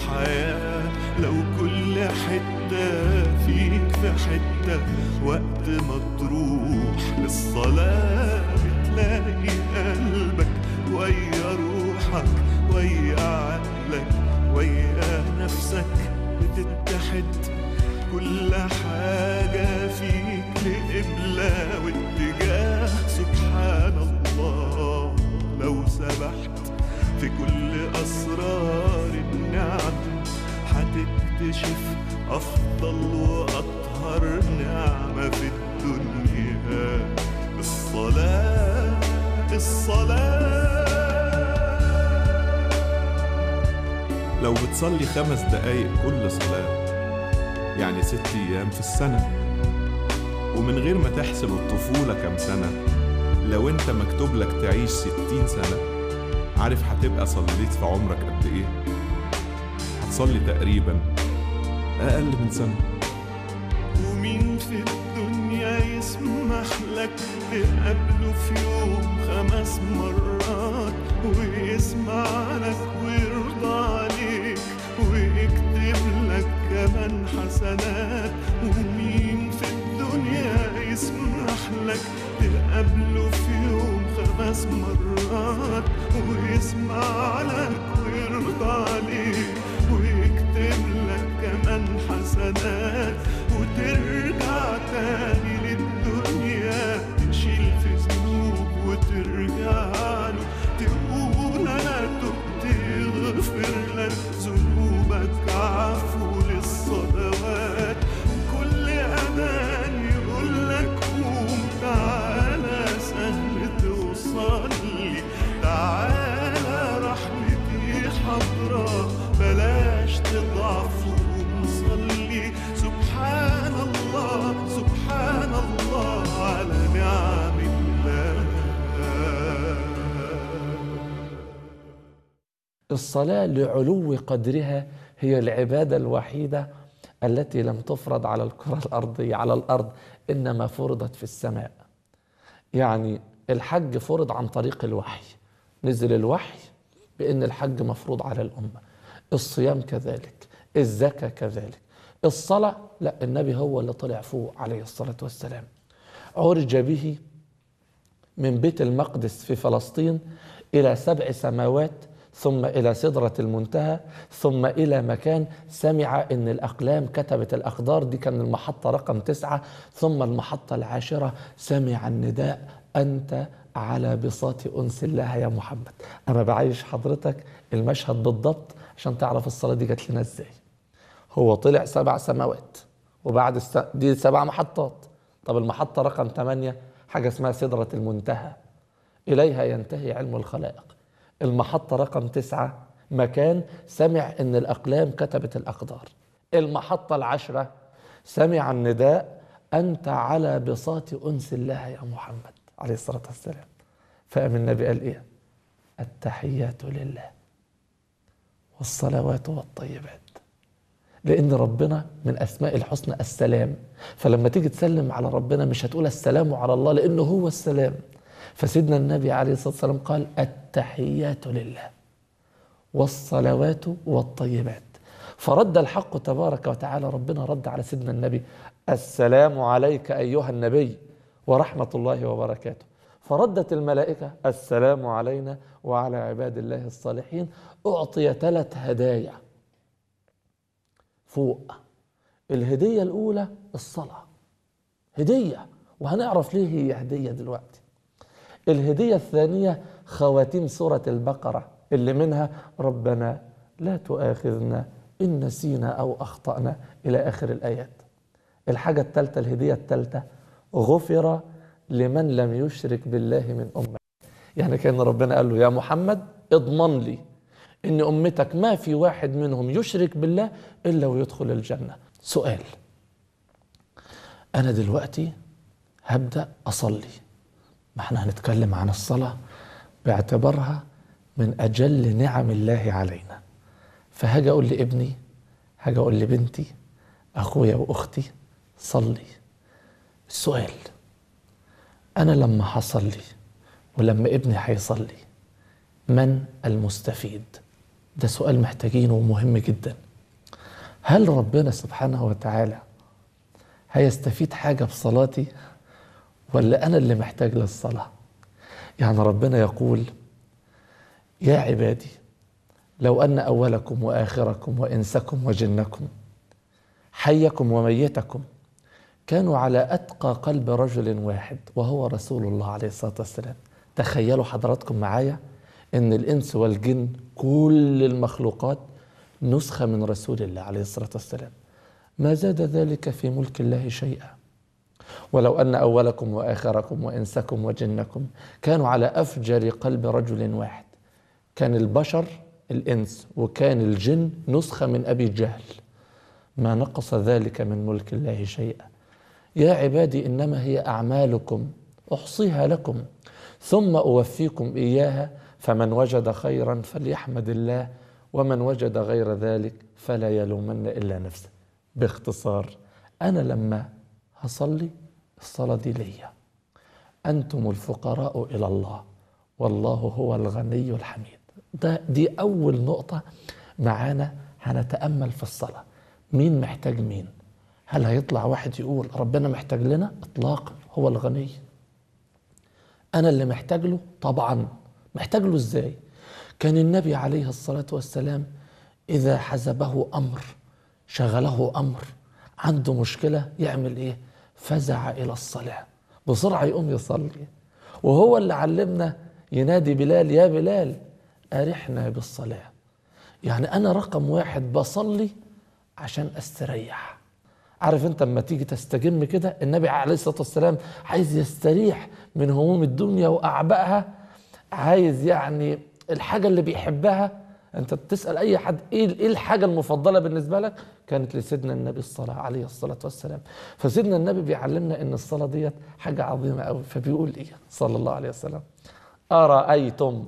الحياة لو كل حتة فيك في حتة وقت ما تروح للصلاة بتلاقي قلبك ويا روحك ويا عقلك ويا نفسك بتتحد كل حاجة فيك لقبلة واتجاه سبحان الله لو سبحت في كل أسرار النعم هتكتشف أفضل وأطهر نعمة في الدنيا الصلاة الصلاة لو بتصلي خمس دقايق كل صلاة يعني ست أيام في السنة ومن غير ما تحسب الطفولة كام سنة لو انت مكتوب لك تعيش ستين سنة عارف هتبقى صليت في عمرك قد ايه هتصلي تقريبا أقل من سنة ومين في الدنيا يسمح لك تقابله في يوم خمس مرات ويسمع لك ويرضى عليك ويكتب لك كمان حسنات ومين في الدنيا يسمح لك تقابله في يوم خمس مرات ويسمع لك ويرضى عليك ويكتب لك كمان حسنات وترجع تاني للدنيا تشيل في ذنوب وترجع له تقول انا تبت يغفر لك ذنوبك عفو للصلوات كل اذان يقول لك قوم تعالى سهل توصلي تعالى رحمتي حضرة بلاش تضعف ومصلي سبحان الله سبحان الله على نعم الله الصلاة لعلو قدرها هي العبادة الوحيدة التي لم تفرض على الكرة الأرضية على الأرض إنما فرضت في السماء يعني الحج فرض عن طريق الوحي نزل الوحي بأن الحج مفروض على الأمة الصيام كذلك الزكاة كذلك الصلاة لا النبي هو اللي طلع فوق عليه الصلاة والسلام عرج به من بيت المقدس في فلسطين إلى سبع سماوات ثم إلى سدرة المنتهى ثم إلى مكان سمع أن الأقلام كتبت الأقدار دي كان المحطة رقم تسعة ثم المحطة العاشرة سمع النداء أنت على بساط أنس الله يا محمد أنا بعيش حضرتك المشهد بالضبط عشان تعرف الصلاة دي جت لنا إزاي هو طلع سبع سماوات وبعد الس... دي سبع محطات طب المحطة رقم ثمانية حاجة اسمها سدرة المنتهى إليها ينتهي علم الخلائق المحطة رقم تسعة مكان سمع أن الأقلام كتبت الأقدار المحطة العشرة سمع النداء أنت على بساط أنس الله يا محمد عليه الصلاة والسلام فقام النبي قال إيه التحيات لله والصلوات والطيبات لأن ربنا من أسماء الحسنى السلام فلما تيجي تسلم على ربنا مش هتقول السلام على الله لأنه هو السلام فسيدنا النبي عليه الصلاة والسلام قال التحيات لله والصلوات والطيبات فرد الحق تبارك وتعالى ربنا رد على سيدنا النبي السلام عليك أيها النبي ورحمة الله وبركاته فردت الملائكة السلام علينا وعلى عباد الله الصالحين أعطي ثلاث هدايا فوق الهدية الأولى الصلاة هدية وهنعرف ليه هي هدية دلوقتي الهدية الثانية خواتيم سورة البقرة اللي منها ربنا لا تؤاخذنا إن نسينا أو أخطأنا إلى آخر الآيات الحاجة الثالثة الهدية الثالثة غفر لمن لم يشرك بالله من أمة يعني كان ربنا قال له يا محمد اضمن لي إن أمتك ما في واحد منهم يشرك بالله إلا ويدخل الجنة سؤال أنا دلوقتي هبدأ أصلي ما احنا هنتكلم عن الصلاة باعتبارها من أجل نعم الله علينا فهاجي أقول لابني هاجي أقول لبنتي أخويا وأختي صلي السؤال أنا لما هصلي ولما ابني هيصلي من المستفيد ده سؤال محتاجينه ومهم جدا هل ربنا سبحانه وتعالى هيستفيد حاجة بصلاتي ولا أنا اللي محتاج للصلاة يعني ربنا يقول يا عبادي لو أن أولكم وآخركم وإنسكم وجنكم حيكم وميتكم كانوا على أتقى قلب رجل واحد وهو رسول الله عليه الصلاة والسلام تخيلوا حضراتكم معايا ان الانس والجن كل المخلوقات نسخه من رسول الله عليه الصلاه والسلام ما زاد ذلك في ملك الله شيئا ولو ان اولكم واخركم وانسكم وجنكم كانوا على افجر قلب رجل واحد كان البشر الانس وكان الجن نسخه من ابي جهل ما نقص ذلك من ملك الله شيئا يا عبادي انما هي اعمالكم احصيها لكم ثم اوفيكم اياها فمن وجد خيرا فليحمد الله ومن وجد غير ذلك فلا يلومن الا نفسه باختصار انا لما هصلي الصلاه دي ليا انتم الفقراء الى الله والله هو الغني الحميد ده دي اول نقطه معانا هنتامل في الصلاه مين محتاج مين هل هيطلع واحد يقول ربنا محتاج لنا اطلاقا هو الغني انا اللي محتاج له طبعا محتاج له ازاي كان النبي عليه الصلاه والسلام اذا حزبه امر شغله امر عنده مشكله يعمل ايه فزع الى الصلاه بسرعه يقوم يصلي وهو اللي علمنا ينادي بلال يا بلال ارحنا بالصلاه يعني انا رقم واحد بصلي عشان استريح عارف انت لما تيجي تستجم كده النبي عليه الصلاه والسلام عايز يستريح من هموم الدنيا واعبائها عايز يعني الحاجه اللي بيحبها انت بتسال اي حد ايه ايه الحاجه المفضله بالنسبه لك كانت لسيدنا النبي الصلاه عليه الصلاه والسلام فسيدنا النبي بيعلمنا ان الصلاه ديت حاجه عظيمه قوي فبيقول ايه صلى الله عليه وسلم ارايتم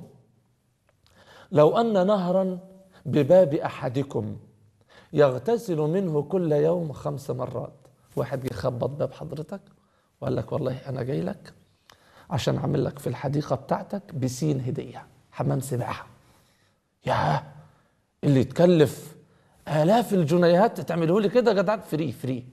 لو ان نهرا بباب احدكم يغتسل منه كل يوم خمس مرات واحد يخبط باب حضرتك وقال لك والله انا جاي لك عشان اعمل لك في الحديقه بتاعتك بسين هديه حمام سباحه يا اللي يتكلف الاف الجنيهات تعمله لي كده يا جدعان فري فري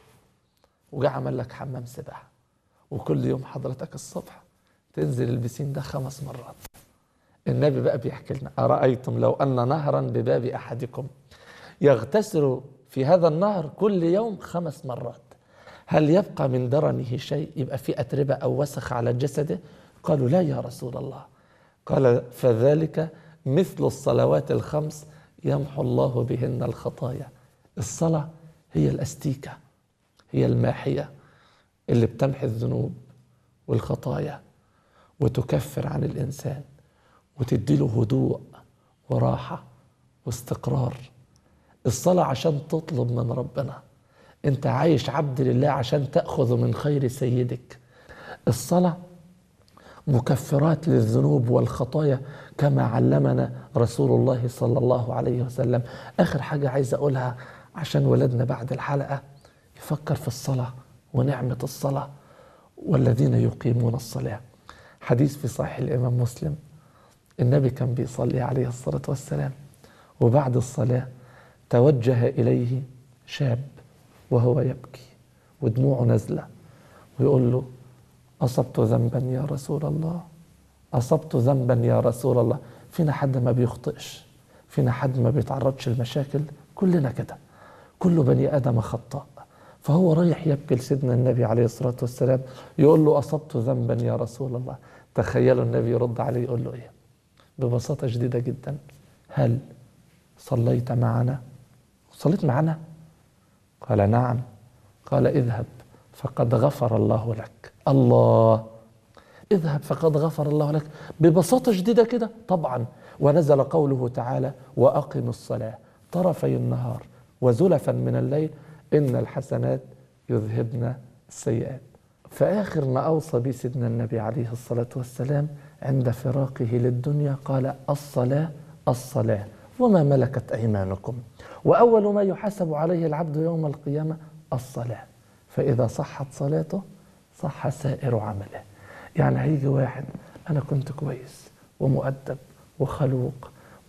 وجا عمل لك حمام سباحه وكل يوم حضرتك الصبح تنزل البسين ده خمس مرات النبي بقى بيحكي لنا ارايتم لو ان نهرا بباب احدكم يغتسل في هذا النهر كل يوم خمس مرات هل يبقى من درنه شيء يبقى في أتربة أو وسخ على جسده قالوا لا يا رسول الله قال فذلك مثل الصلوات الخمس يمحو الله بهن الخطايا الصلاة هي الأستيكة هي الماحية اللي بتمحي الذنوب والخطايا وتكفر عن الإنسان وتديله هدوء وراحة واستقرار الصلاة عشان تطلب من ربنا انت عايش عبد لله عشان تأخذ من خير سيدك الصلاة مكفرات للذنوب والخطايا كما علمنا رسول الله صلى الله عليه وسلم آخر حاجة عايز أقولها عشان ولدنا بعد الحلقة يفكر في الصلاة ونعمة الصلاة والذين يقيمون الصلاة حديث في صحيح الإمام مسلم النبي كان بيصلي عليه الصلاة والسلام وبعد الصلاة توجه إليه شاب وهو يبكي ودموعه نازلة ويقول له أصبت ذنبا يا رسول الله أصبت ذنبا يا رسول الله فينا حد ما بيخطئش فينا حد ما بيتعرضش لمشاكل كلنا كده كل بني آدم خطاء فهو رايح يبكي لسيدنا النبي عليه الصلاة والسلام يقول له أصبت ذنبا يا رسول الله تخيلوا النبي يرد عليه يقول له إيه ببساطة شديدة جدا هل صليت معنا صليت معنا قال نعم قال اذهب فقد غفر الله لك الله اذهب فقد غفر الله لك ببساطة شديدة كده طبعا ونزل قوله تعالى وأقم الصلاة طرفي النهار وزلفا من الليل إن الحسنات يذهبن السيئات فآخر ما أوصى به سيدنا النبي عليه الصلاة والسلام عند فراقه للدنيا قال الصلاة الصلاة وما ملكت أيمانكم وأول ما يحاسب عليه العبد يوم القيامة الصلاة فإذا صحت صلاته صح سائر عمله يعني هيجي واحد أنا كنت كويس ومؤدب وخلوق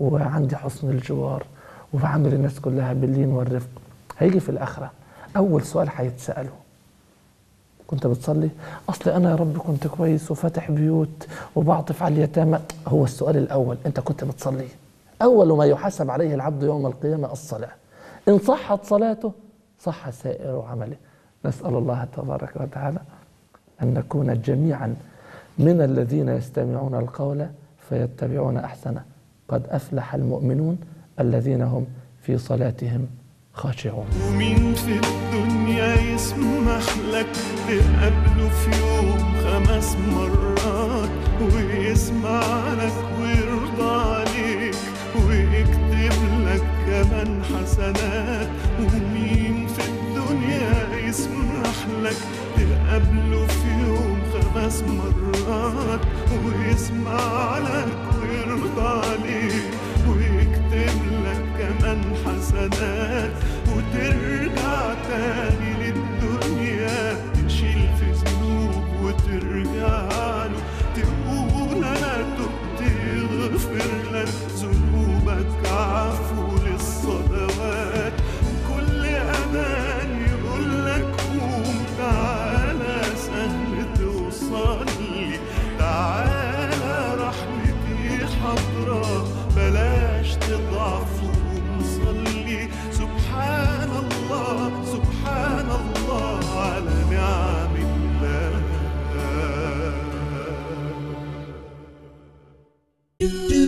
وعندي حسن الجوار وبعامل الناس كلها باللين والرفق هيجي في الآخرة أول سؤال هيتسأله كنت بتصلي اصل انا يا رب كنت كويس وفاتح بيوت وبعطف على اليتامى هو السؤال الاول انت كنت بتصلي اول ما يحاسب عليه العبد يوم القيامه الصلاه ان صحت صلاته صح سائر عمله نسال الله تبارك وتعالى ان نكون جميعا من الذين يستمعون القول فيتبعون احسنه قد افلح المؤمنون الذين هم في صلاتهم خاشعون ومين في الدنيا يسمح لك تقابله في يوم خمس مرات ويسمع لك ويرضى عليك ويكتب لك كمان حسنات ومين في الدنيا يسمح لك تقابله في يوم خمس مرات ويسمع لك ويرضى عليك ويكتب لك كمان حسنات وترجع تاني للدنيا تشيل في ذنوب وترجع له تقول انا تبت يغفر لك ذنوبك عفو للصلوات وكل امان يقول لك قوم تعالى سهل توصل لي تعالى رحمتي حضرة بلاش تضعف ومصلي سبحان الله سبحان الله على نعم الله